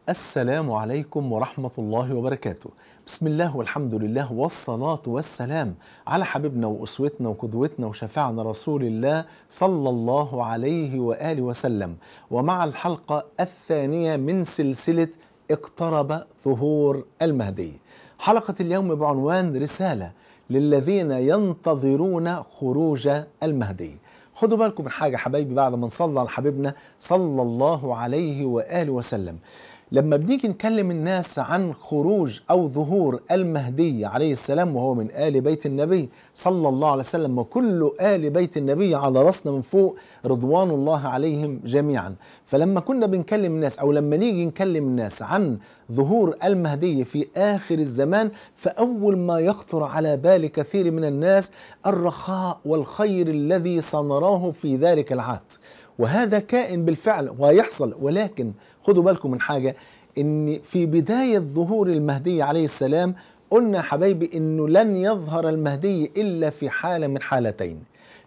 السلام عليكم ورحمة الله وبركاته بسم الله والحمد لله والصلاة والسلام على حبيبنا وأسوتنا وقدوتنا وشفاعنا رسول الله صلى الله عليه وآله وسلم ومع الحلقة الثانية من سلسلة اقترب ظهور المهدي حلقة اليوم بعنوان رسالة للذين ينتظرون خروج المهدي خدوا بالكم من حاجة حبايبي بعد ما نصلى على حبيبنا صلى الله عليه وآله وسلم لما بنيجي نكلم الناس عن خروج أو ظهور المهدي عليه السلام وهو من آل بيت النبي صلى الله عليه وسلم وكل آل بيت النبي على رأسنا من فوق رضوان الله عليهم جميعا فلما كنا بنكلم الناس أو لما نيجي نكلم الناس عن ظهور المهدي في آخر الزمان فأول ما يخطر على بال كثير من الناس الرخاء والخير الذي سنراه في ذلك العهد وهذا كائن بالفعل ويحصل ولكن خدوا بالكم من حاجة ان في بداية ظهور المهدي عليه السلام قلنا حبايبي انه لن يظهر المهدي الا في حالة من حالتين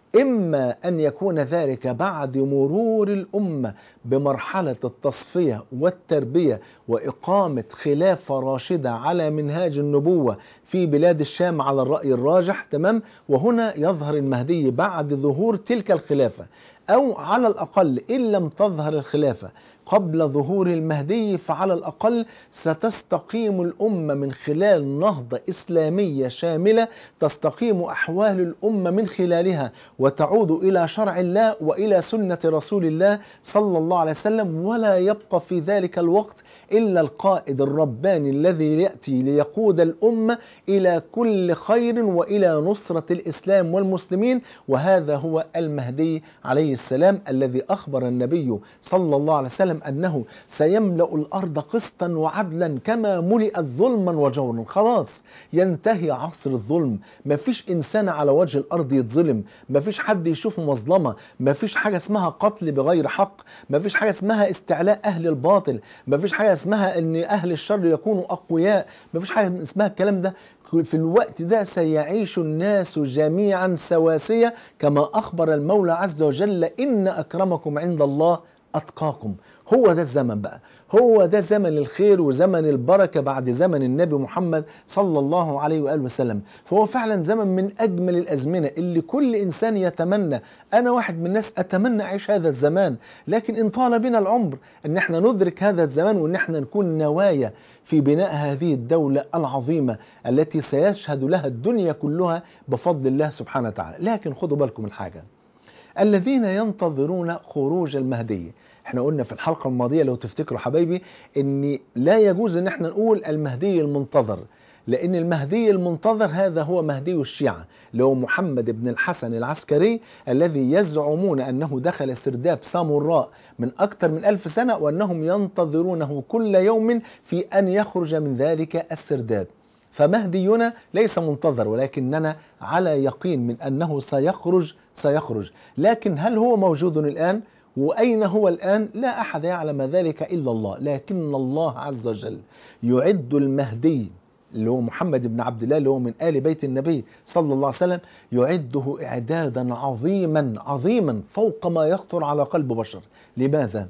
إما أن يكون ذلك بعد مرور الأمة بمرحلة التصفية والتربية وإقامة خلافة راشدة على منهاج النبوة في بلاد الشام على الرأي الراجح تمام وهنا يظهر المهدي بعد ظهور تلك الخلافة أو على الأقل إن لم تظهر الخلافة قبل ظهور المهدي فعلى الأقل ستستقيم الأمة من خلال نهضة إسلامية شاملة تستقيم أحوال الأمة من خلالها وتعود إلى شرع الله وإلى سنة رسول الله صلى الله عليه وسلم ولا يبقى في ذلك الوقت إلا القائد الرباني الذي يأتي ليقود الأمة إلى كل خير وإلى نصرة الإسلام والمسلمين وهذا هو المهدي عليه السلام الذي أخبر النبي صلى الله عليه وسلم أنه سيملأ الأرض قسطا وعدلا كما ملئت ظلما وجورا خلاص ينتهي عصر الظلم مفيش إنسان على وجه الأرض يتظلم مفيش حد يشوف مظلمة مفيش حاجة اسمها قتل بغير حق مفيش حاجة اسمها استعلاء أهل الباطل مفيش حاجة اسمها ان اهل الشر يكونوا اقوياء مفيش حاجه اسمها الكلام ده في الوقت ده سيعيش الناس جميعا سواسيه كما اخبر المولى عز وجل ان اكرمكم عند الله اتقاكم هو ده الزمن بقى هو ده زمن الخير وزمن البركة بعد زمن النبي محمد صلى الله عليه وآله وسلم فهو فعلا زمن من أجمل الأزمنة اللي كل إنسان يتمنى أنا واحد من الناس أتمنى أعيش هذا الزمان لكن إن طال بنا العمر أن احنا ندرك هذا الزمان وأن احنا نكون نوايا في بناء هذه الدولة العظيمة التي سيشهد لها الدنيا كلها بفضل الله سبحانه وتعالى لكن خدوا بالكم من حاجة الذين ينتظرون خروج المهدي احنا قلنا في الحلقة الماضية لو تفتكروا حبايبي ان لا يجوز ان احنا نقول المهدي المنتظر لان المهدي المنتظر هذا هو مهدي الشيعة اللي هو محمد بن الحسن العسكري الذي يزعمون انه دخل سرداب ساموراء من اكثر من الف سنة وانهم ينتظرونه كل يوم في ان يخرج من ذلك السرداب فمهدينا ليس منتظر ولكننا على يقين من انه سيخرج سيخرج لكن هل هو موجود الان وأين هو الآن لا أحد يعلم ذلك إلا الله لكن الله عز وجل يعد المهدي اللي هو محمد بن عبد الله اللي هو من آل بيت النبي صلى الله عليه وسلم يعده إعدادا عظيما عظيما فوق ما يخطر على قلب بشر لماذا؟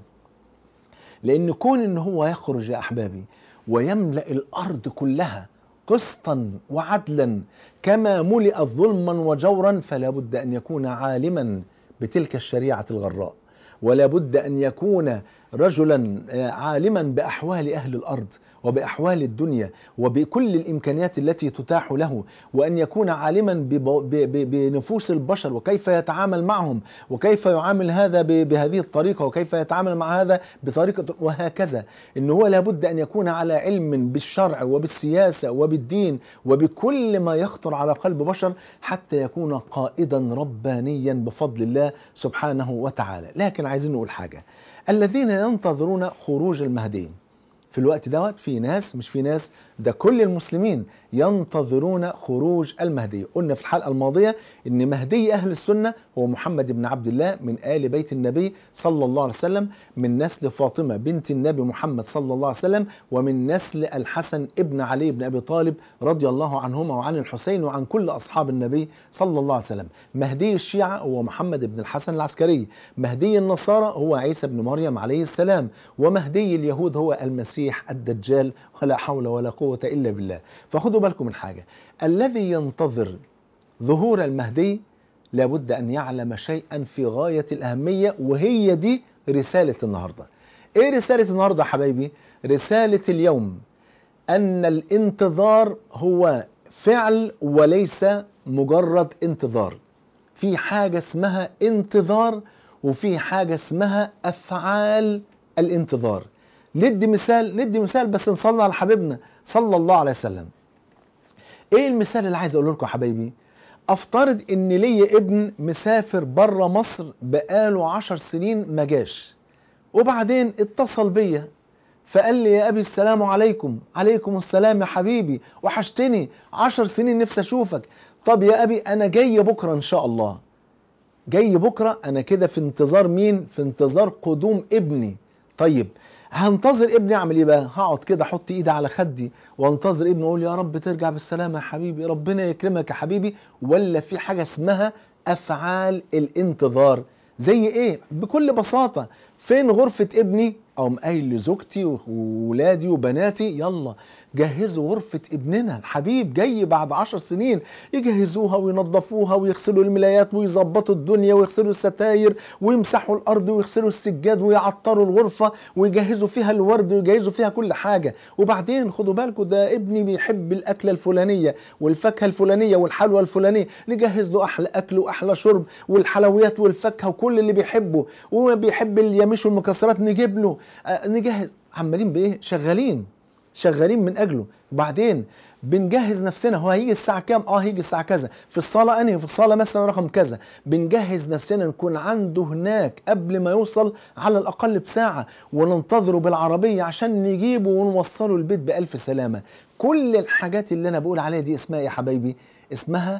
لأن كون إن هو يخرج يا أحبابي ويملأ الأرض كلها قسطا وعدلا كما ملئت ظلما وجورا فلا بد أن يكون عالما بتلك الشريعة الغراء ولا بد أن يكون رجلا عالما بأحوال أهل الأرض وبأحوال الدنيا وبكل الإمكانيات التي تتاح له وأن يكون عالما بنفوس البشر وكيف يتعامل معهم وكيف يعامل هذا بهذه الطريقة وكيف يتعامل مع هذا بطريقة وهكذا إن هو لابد أن يكون على علم بالشرع وبالسياسة وبالدين وبكل ما يخطر على قلب بشر حتى يكون قائدا ربانيا بفضل الله سبحانه وتعالى لكن عايزين نقول حاجة الذين ينتظرون خروج المهدي في الوقت دوت في ناس مش في ناس ده كل المسلمين ينتظرون خروج المهدي قلنا في الحلقة الماضية ان مهدي اهل السنة هو محمد بن عبد الله من آل بيت النبي صلى الله عليه وسلم من نسل فاطمة بنت النبي محمد صلى الله عليه وسلم ومن نسل الحسن ابن علي بن أبي طالب رضي الله عنهما وعن الحسين وعن كل أصحاب النبي صلى الله عليه وسلم مهدي الشيعة هو محمد بن الحسن العسكري مهدي النصارى هو عيسى بن مريم عليه السلام ومهدي اليهود هو المسيح المسيح الدجال ولا حول ولا قوة إلا بالله فخدوا بالكم من حاجة الذي ينتظر ظهور المهدي لابد أن يعلم شيئا في غاية الأهمية وهي دي رسالة النهاردة إيه رسالة النهاردة حبايبي رسالة اليوم أن الانتظار هو فعل وليس مجرد انتظار في حاجة اسمها انتظار وفي حاجة اسمها أفعال الانتظار ندي مثال ندي مثال بس نصلي على حبيبنا صلى الله عليه وسلم ايه المثال اللي عايز اقوله لكم يا حبايبي افترض ان ليا ابن مسافر بره مصر بقاله عشر سنين ما جاش وبعدين اتصل بيا فقال لي يا ابي السلام عليكم عليكم السلام يا حبيبي وحشتني عشر سنين نفسي اشوفك طب يا ابي انا جاي بكره ان شاء الله جاي بكره انا كده في انتظار مين في انتظار قدوم ابني طيب هنتظر ابني اعمل ايه بقى هقعد كده احط ايدي على خدي وانتظر ابني اقول يا رب ترجع بالسلامه يا حبيبي ربنا يكرمك يا حبيبي ولا في حاجه اسمها افعال الانتظار زي ايه بكل بساطه فين غرفه ابني او قايل لزوجتي وولادي وبناتي يلا جهزوا غرفة ابننا الحبيب جاي بعد عشر سنين يجهزوها وينظفوها ويغسلوا الملايات ويظبطوا الدنيا ويغسلوا الستاير ويمسحوا الأرض ويغسلوا السجاد ويعطروا الغرفة ويجهزوا فيها الورد ويجهزوا فيها كل حاجة وبعدين خدوا بالكم ده ابني بيحب الأكلة الفلانية والفاكهة الفلانية والحلوى الفلانية نجهز له أحلى أكل وأحلى شرب والحلويات والفاكهة وكل اللي بيحبه وبيحب اليميش والمكسرات نجيب له آه نجهز عمالين بإيه شغالين شغالين من اجله وبعدين بنجهز نفسنا هو هيجي الساعة كام؟ اه هيجي الساعة كذا، في الصالة انهي؟ في الصالة مثلا رقم كذا، بنجهز نفسنا نكون عنده هناك قبل ما يوصل على الأقل بساعة وننتظره بالعربية عشان نجيبه ونوصله البيت بألف سلامة. كل الحاجات اللي أنا بقول عليها دي اسمها إيه يا حبايبي؟ اسمها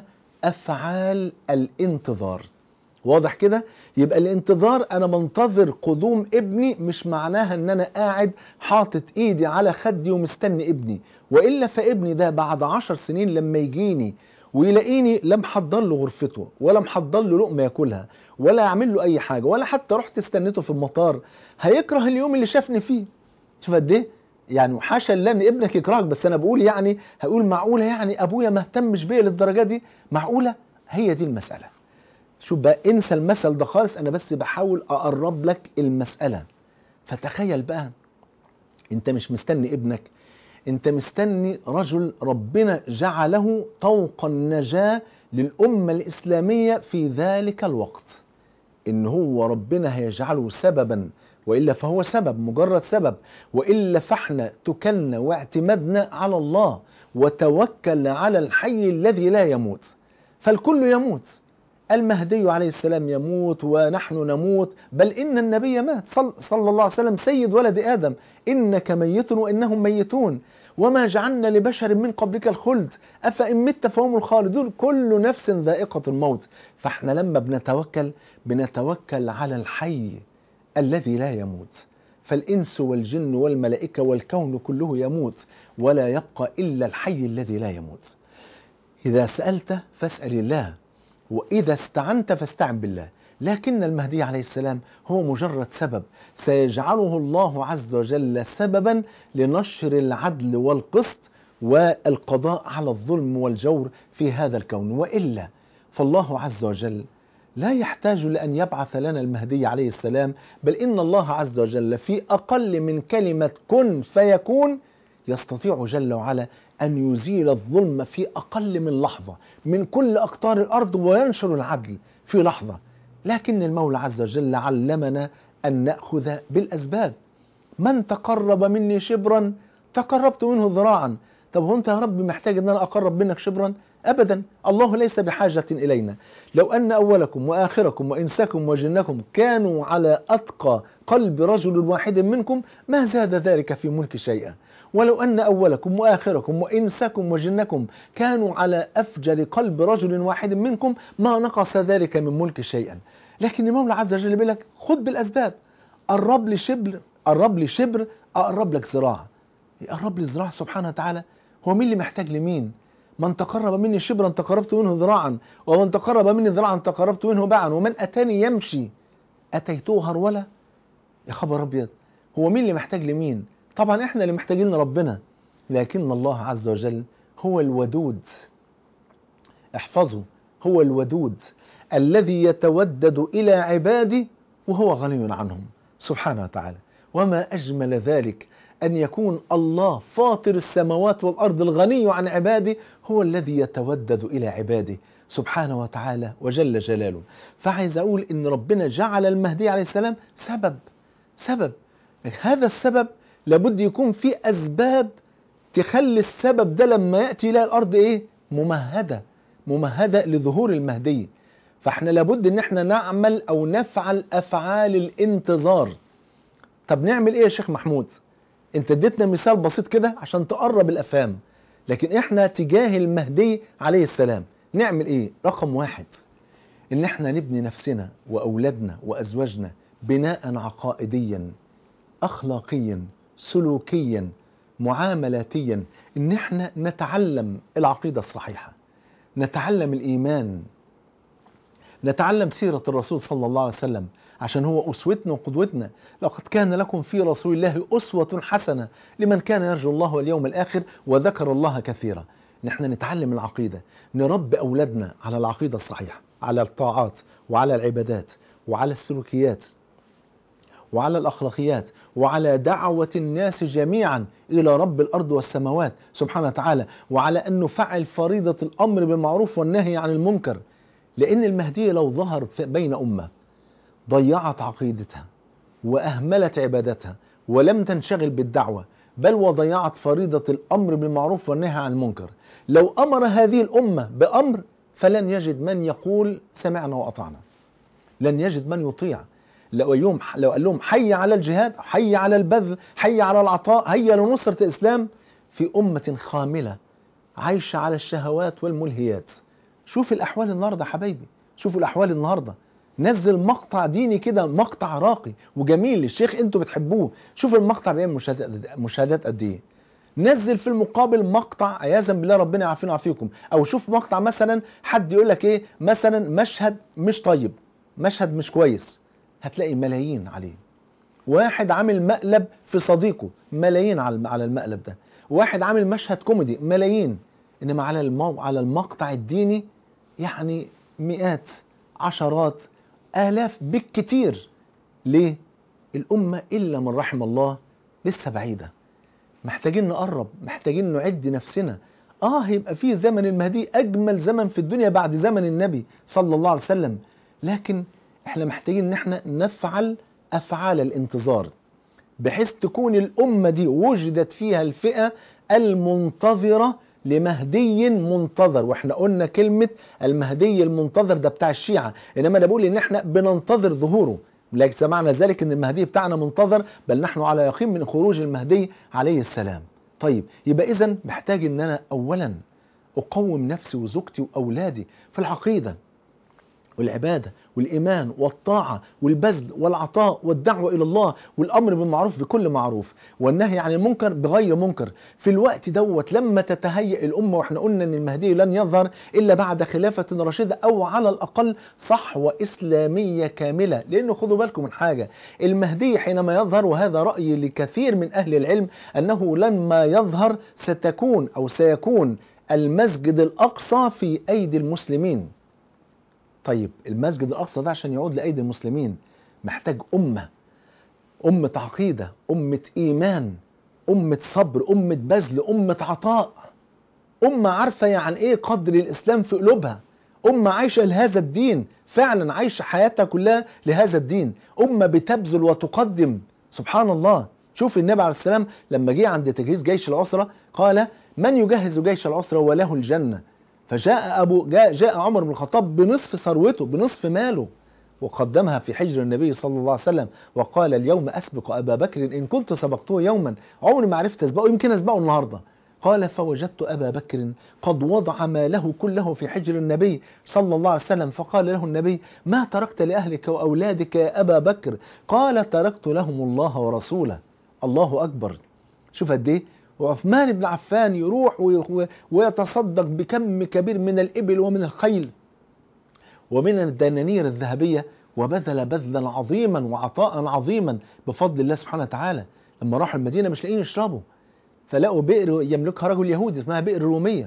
أفعال الانتظار. واضح كده يبقى الانتظار انا منتظر قدوم ابني مش معناها ان انا قاعد حاطط ايدي على خدي ومستني ابني والا فابني ده بعد عشر سنين لما يجيني ويلاقيني لا محضر له غرفته ولا محضر له لقمه ياكلها ولا اعمل له اي حاجه ولا حتى رحت استنيته في المطار هيكره اليوم اللي شافني فيه شوف قد ايه يعني حاشا لله ان ابنك يكرهك بس انا بقول يعني هقول معقوله يعني ابويا ما اهتمش بيا للدرجه دي معقوله هي دي المساله شوف بقى انسى المثل ده خالص انا بس بحاول اقرب لك المسألة فتخيل بقى انت مش مستني ابنك انت مستني رجل ربنا جعله طوق النجاة للأمة الإسلامية في ذلك الوقت ان هو ربنا هيجعله سببا وإلا فهو سبب مجرد سبب وإلا فاحنا تكلنا واعتمدنا على الله وتوكل على الحي الذي لا يموت فالكل يموت المهدي عليه السلام يموت ونحن نموت بل إن النبي مات صل صلى الله عليه وسلم سيد ولد آدم إنك ميت وإنهم ميتون وما جعلنا لبشر من قبلك الخلد أفإن مت فهم الخالدون كل نفس ذائقة الموت فاحنا لما بنتوكل بنتوكل على الحي الذي لا يموت فالإنس والجن والملائكة والكون كله يموت ولا يبقى إلا الحي الذي لا يموت إذا سألت فاسأل الله وإذا استعنت فاستعن بالله لكن المهدي عليه السلام هو مجرد سبب سيجعله الله عز وجل سببا لنشر العدل والقسط والقضاء على الظلم والجور في هذا الكون وإلا فالله عز وجل لا يحتاج لأن يبعث لنا المهدي عليه السلام بل إن الله عز وجل في أقل من كلمة كن فيكون يستطيع جل وعلا أن يزيل الظلم في أقل من لحظة من كل أقطار الأرض وينشر العدل في لحظة لكن المولى عز وجل علمنا أن نأخذ بالأسباب من تقرب مني شبرا تقربت منه ذراعا طب هو أنت يا رب محتاج أن أنا أقرب منك شبرا أبدا الله ليس بحاجة إلينا لو أن أولكم وآخركم وإنسكم وجنكم كانوا على أتقى قلب رجل واحد منكم ما زاد ذلك في ملك شيئا ولو أن أولكم وآخركم وإنسكم وجنكم كانوا على أفجر قلب رجل واحد منكم ما نقص ذلك من ملك شيئا لكن المولى عز وجل بيقول لك خد بالأسباب قرب لي شبر قرب لي شبر أقرب لك ذراع يقرب لي ذراع سبحانه وتعالى هو مين اللي محتاج لمين من تقرب مني شبرا تقربت منه ذراعا ومن تقرب مني ذراعا تقربت منه باعا ومن أتاني يمشي أتيته هرولة يا خبر أبيض هو مين اللي محتاج لمين طبعا احنا اللي محتاجين ربنا لكن الله عز وجل هو الودود احفظوا هو الودود الذي يتودد إلى عباده وهو غني عنهم سبحانه وتعالى وما أجمل ذلك أن يكون الله فاطر السماوات والأرض الغني عن عباده هو الذي يتودد إلى عباده سبحانه وتعالى وجل جلاله فعايز أقول إن ربنا جعل المهدي عليه السلام سبب سبب هذا السبب لابد يكون في أسباب تخلي السبب ده لما يأتي إلى الأرض إيه ممهدة ممهدة لظهور المهدي فاحنا لابد ان احنا نعمل او نفعل افعال الانتظار طب نعمل ايه يا شيخ محمود انت اديتنا مثال بسيط كده عشان تقرب الافهام لكن احنا تجاه المهدي عليه السلام نعمل ايه رقم واحد ان احنا نبني نفسنا واولادنا وازواجنا بناء عقائديا اخلاقيا سلوكيا معاملاتيا ان احنا نتعلم العقيده الصحيحه نتعلم الايمان نتعلم سيرة الرسول صلى الله عليه وسلم عشان هو أسوتنا وقدوتنا لقد كان لكم في رسول الله أسوة حسنة لمن كان يرجو الله واليوم الآخر وذكر الله كثيرا نحن نتعلم العقيدة نربي أولادنا على العقيدة الصحيحة على الطاعات وعلى العبادات وعلى السلوكيات وعلى الأخلاقيات وعلى دعوة الناس جميعا إلى رب الأرض والسماوات سبحانه وتعالى وعلى أن نفعل فريضة الأمر بالمعروف والنهي عن المنكر لأن المهدي لو ظهر بين أمة ضيعت عقيدتها وأهملت عبادتها ولم تنشغل بالدعوة بل وضيعت فريضة الأمر بالمعروف والنهي عن المنكر لو أمر هذه الأمة بأمر فلن يجد من يقول سمعنا وأطعنا لن يجد من يطيع لو يوم لو قال لهم حي على الجهاد حي على البذل حي على العطاء هيا لنصرة الإسلام في أمة خاملة عايشة على الشهوات والملهيات شوف الأحوال النهاردة حبايبي شوفوا الأحوال النهاردة نزل مقطع ديني كده مقطع راقي وجميل الشيخ انتوا بتحبوه شوف المقطع بيعمل مشاهدات مشاهدات قد ايه نزل في المقابل مقطع عياذا بالله ربنا يعافينا ويعافيكم او شوف مقطع مثلا حد يقول لك ايه مثلا مشهد مش طيب مشهد مش كويس هتلاقي ملايين عليه واحد عامل مقلب في صديقه ملايين على على المقلب ده واحد عامل مشهد كوميدي ملايين انما على المو... على المقطع الديني يعني مئات عشرات آلاف بالكتير ليه؟ الأمة إلا من رحم الله لسه بعيدة محتاجين نقرب محتاجين نعد نفسنا آه هيبقى في زمن المهدي أجمل زمن في الدنيا بعد زمن النبي صلى الله عليه وسلم لكن احنا محتاجين ان احنا نفعل أفعال الانتظار بحيث تكون الأمة دي وجدت فيها الفئة المنتظرة لمهدي منتظر واحنا قلنا كلمة المهدي المنتظر ده بتاع الشيعة انما ده بقول ان احنا بننتظر ظهوره ليس معنى ذلك ان المهدي بتاعنا منتظر بل نحن على يقين من خروج المهدي عليه السلام طيب يبقى اذا محتاج ان انا اولا اقوم نفسي وزوجتي واولادي في العقيدة والعبادة والإيمان والطاعة والبذل والعطاء والدعوة إلى الله والأمر بالمعروف بكل معروف والنهي عن المنكر بغير منكر في الوقت دوت لما تتهيأ الأمة وإحنا قلنا أن المهدي لن يظهر إلا بعد خلافة رشيدة أو على الأقل صحوة إسلامية كاملة لأنه خدوا بالكم من حاجة المهدي حينما يظهر وهذا رأي لكثير من أهل العلم أنه لما يظهر ستكون أو سيكون المسجد الأقصى في أيدي المسلمين طيب المسجد الأقصى ده عشان يعود لأيدي المسلمين محتاج أمة أمة عقيدة أمة إيمان أمة صبر أمة بذل أمة عطاء أمة عارفة يعني إيه قدر الإسلام في قلوبها أمة عايشة لهذا الدين فعلا عايشة حياتها كلها لهذا الدين أمة بتبذل وتقدم سبحان الله شوف النبي عليه السلام لما جه عند تجهيز جيش العسرة قال من يجهز جيش العسرة وله الجنة فجاء أبو جاء, جاء عمر بن الخطاب بنصف ثروته بنصف ماله وقدمها في حجر النبي صلى الله عليه وسلم وقال اليوم أسبق أبا بكر إن كنت سبقته يوما عمري ما عرفت أسبقه يمكن أسبقه النهاردة قال فوجدت أبا بكر قد وضع ماله كله في حجر النبي صلى الله عليه وسلم فقال له النبي ما تركت لأهلك وأولادك يا أبا بكر قال تركت لهم الله ورسوله الله أكبر شوف قد ايه وعثمان بن عفان يروح ويتصدق بكم كبير من الإبل ومن الخيل ومن الدنانير الذهبية وبذل بذلا عظيما وعطاء عظيما بفضل الله سبحانه وتعالى لما راحوا المدينة مش لاقيين يشربوا فلقوا بئر يملكها رجل يهودي اسمها بئر رومية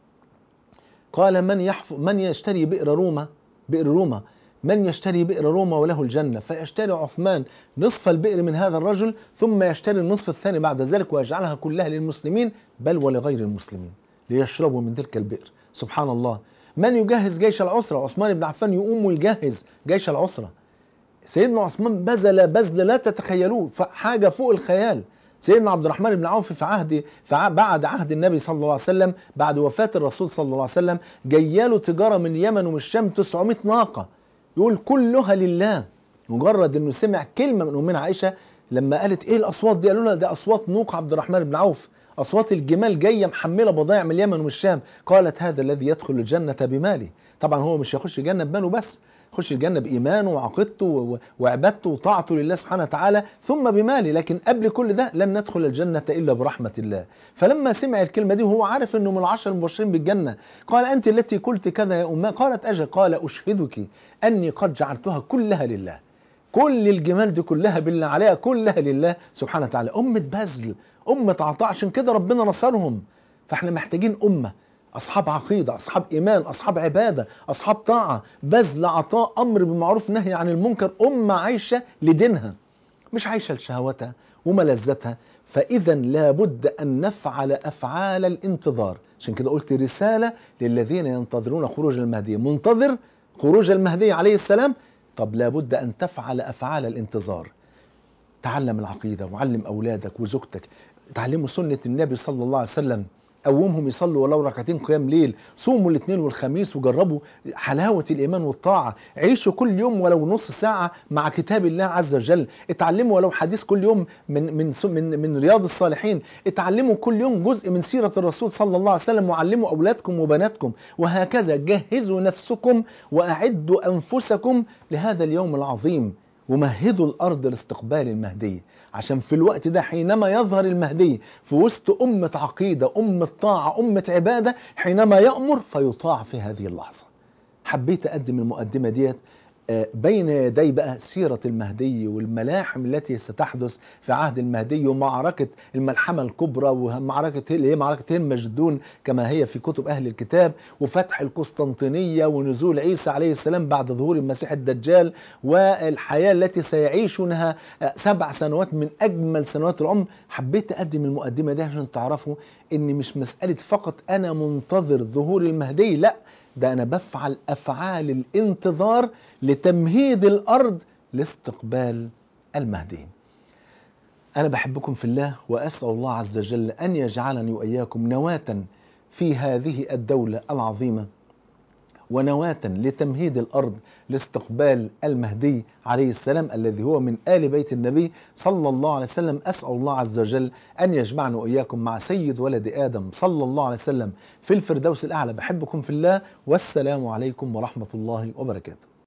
قال من يحف من يشتري بئر روما بئر روما من يشتري بئر روما وله الجنة فيشتري عثمان نصف البئر من هذا الرجل ثم يشتري النصف الثاني بعد ذلك ويجعلها كلها للمسلمين بل ولغير المسلمين ليشربوا من تلك البئر سبحان الله من يجهز جيش العسرة عثمان بن عفان يقوم ويجهز جيش العسرة سيدنا عثمان بذل بذل لا تتخيلوه حاجة فوق الخيال سيدنا عبد الرحمن بن عوف في عهد في بعد عهد النبي صلى الله عليه وسلم بعد وفاة الرسول صلى الله عليه وسلم جياله تجارة من اليمن ومن الشام 900 ناقة يقول كلها لله مجرد انه سمع كلمة من امنا عائشة لما قالت ايه الاصوات دي قالوا لها ده اصوات نوق عبد الرحمن بن عوف اصوات الجمال جايه محمله بضائع من اليمن ومن الشام قالت هذا الذي يدخل الجنه بمالي طبعا هو مش هيخش الجنه بماله بس يخش الجنه بايمانه وعقيدته وعبادته وطاعته لله سبحانه وتعالى ثم بماله لكن قبل كل ده لن ندخل الجنه الا برحمه الله فلما سمع الكلمه دي وهو عارف انه من العشر المبشرين بالجنه قال انت التي قلت كذا يا امه قالت اجل قال اشهدك اني قد جعلتها كلها لله كل الجمال دي كلها بالله عليها كلها لله سبحانه وتعالى أمة بذل أمة عطاء عشان كده ربنا نصرهم فاحنا محتاجين أمة أصحاب عقيدة أصحاب إيمان أصحاب عبادة أصحاب طاعة بذل عطاء أمر بالمعروف نهي عن المنكر أمة عايشة لدينها مش عايشة لشهوتها وملذتها فإذا لابد أن نفعل أفعال الانتظار عشان كده قلت رسالة للذين ينتظرون خروج المهدي منتظر خروج المهدي عليه السلام طب لابد أن تفعل أفعال الانتظار تعلم العقيدة وعلم أولادك وزوجتك تعلموا سنة النبي صلى الله عليه وسلم قومهم يصلوا ولو ركعتين قيام ليل صوموا الاثنين والخميس وجربوا حلاوة الإيمان والطاعة عيشوا كل يوم ولو نص ساعة مع كتاب الله عز وجل اتعلموا ولو حديث كل يوم من من من, من رياض الصالحين اتعلموا كل يوم جزء من سيرة الرسول صلى الله عليه وسلم وعلموا أولادكم وبناتكم وهكذا جهزوا نفسكم وأعدوا أنفسكم لهذا اليوم العظيم ومهدوا الأرض لاستقبال المهدي عشان في الوقت ده حينما يظهر المهدي في وسط أمة عقيدة أمة طاعة أمة عبادة حينما يأمر فيطاع في هذه اللحظة حبيت أقدم المقدمة ديت بين يدي بقى سيرة المهدي والملاحم التي ستحدث في عهد المهدي ومعركة الملحمة الكبرى ومعركة اللي هي معركة هم مجدون كما هي في كتب أهل الكتاب وفتح القسطنطينية ونزول عيسى عليه السلام بعد ظهور المسيح الدجال والحياة التي سيعيشونها سبع سنوات من أجمل سنوات العمر حبيت أقدم المقدمة دي عشان تعرفوا إن مش مسألة فقط أنا منتظر ظهور المهدي لأ ده أنا بفعل أفعال الانتظار لتمهيد الأرض لاستقبال المهدي أنا بحبكم في الله وأسأل الله عز وجل أن يجعلني وإياكم نواة في هذه الدولة العظيمة ونواة لتمهيد الأرض لاستقبال المهدي عليه السلام الذي هو من آل بيت النبي صلى الله عليه وسلم أسأل الله عز وجل أن يجمعنا وإياكم مع سيد ولد آدم صلى الله عليه وسلم في الفردوس الأعلى بحبكم في الله والسلام عليكم ورحمة الله وبركاته